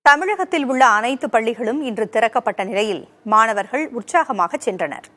தமிழகத்தில் உள்ள அனைத்து பள்ளிகளும் இன்று திறக்கப்பட்ட நிலையில் மாணவர்கள் உற்சாகமாக சென்றனர்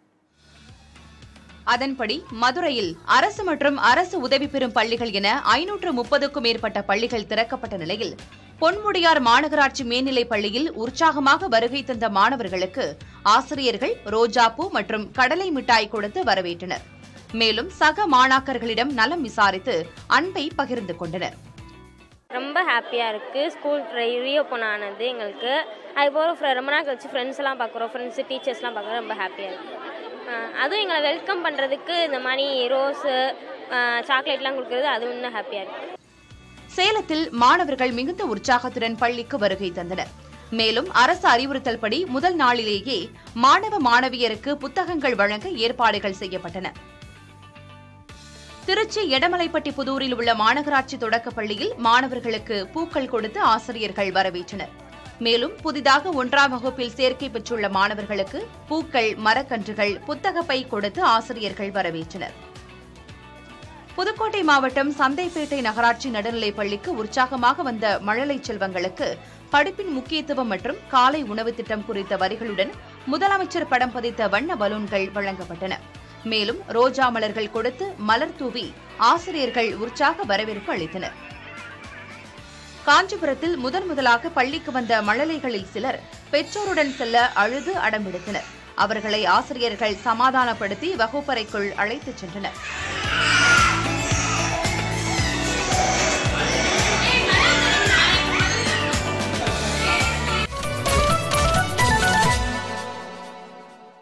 அதன்படி மதுரையில் அரசு மற்றும் அரசு உதவி பெறும் பள்ளிகள் என ஐநூற்று முப்பதுக்கும் மேற்பட்ட பள்ளிகள் திறக்கப்பட்ட நிலையில் பொன்முடியார் மாநகராட்சி மேல்நிலைப் பள்ளியில் உற்சாகமாக வருகை தந்த மாணவர்களுக்கு ஆசிரியர்கள் ரோஜாப்பூ மற்றும் கடலை மிட்டாய் கொடுத்து வரவேற்றனர் மேலும் சக மாணாக்கர்களிடம் நலம் விசாரித்து அன்பை பகிர்ந்து கொண்டனர் ரொம்ப ஹாப்பியாக இருக்குது ஸ்கூல் ரீஓப்பன் ஆனது எங்களுக்கு அதுபோல் ரொம்ப நாள் கழிச்சு ஃப்ரெண்ட்ஸ் எல்லாம் பார்க்குறோம் ஃப்ரெண்ட்ஸு டீச்சர்ஸ்லாம் பார்க்குறோம் ரொம்ப ஹாப்பியாக இருக்குது அதுவும் எங்களை வெல்கம் பண்ணுறதுக்கு இந்த மாதிரி ரோஸு சாக்லேட்லாம் கொடுக்குறது அது இன்னும் ஹாப்பியாக இருக்குது சேலத்தில் மாணவர்கள் மிகுந்த உற்சாகத்துடன் பள்ளிக்கு வருகை தந்தனர் மேலும் அரசு அறிவுறுத்தல்படி முதல் நாளிலேயே மாணவ மாணவியருக்கு புத்தகங்கள் வழங்க ஏற்பாடுகள் செய்யப்பட்டன திருச்சி எடமலைப்பட்டி புதூரில் உள்ள மாநகராட்சி தொடக்கப் பள்ளியில் மாணவர்களுக்கு பூக்கள் கொடுத்து ஆசிரியர்கள் வரவேற்றனர் மேலும் புதிதாக ஒன்றாம் வகுப்பில் சேர்க்கை பெற்றுள்ள மாணவர்களுக்கு பூக்கள் மரக்கன்றுகள் புத்தகப்பை கொடுத்து ஆசிரியர்கள் வரவேற்றனர் புதுக்கோட்டை மாவட்டம் சந்தைப்பேட்டை நகராட்சி நடுநிலைப் பள்ளிக்கு உற்சாகமாக வந்த மழலை செல்வங்களுக்கு படிப்பின் முக்கியத்துவம் மற்றும் காலை உணவு திட்டம் குறித்த வரிகளுடன் முதலமைச்சர் படம் பதித்த வண்ண பலூன்கள் வழங்கப்பட்டன மேலும் ரோஜா மலர்கள் கொடுத்து மலர் தூவி ஆசிரியர்கள் உற்சாக வரவேற்பு அளித்தனர் காஞ்சிபுரத்தில் முதன் முதலாக பள்ளிக்கு வந்த மழலைகளில் சிலர் பெற்றோருடன் செல்ல அழுது அடம்பிடித்தனர் அவர்களை ஆசிரியர்கள் சமாதானப்படுத்தி வகுப்பறைக்குள் அழைத்துச் சென்றனர்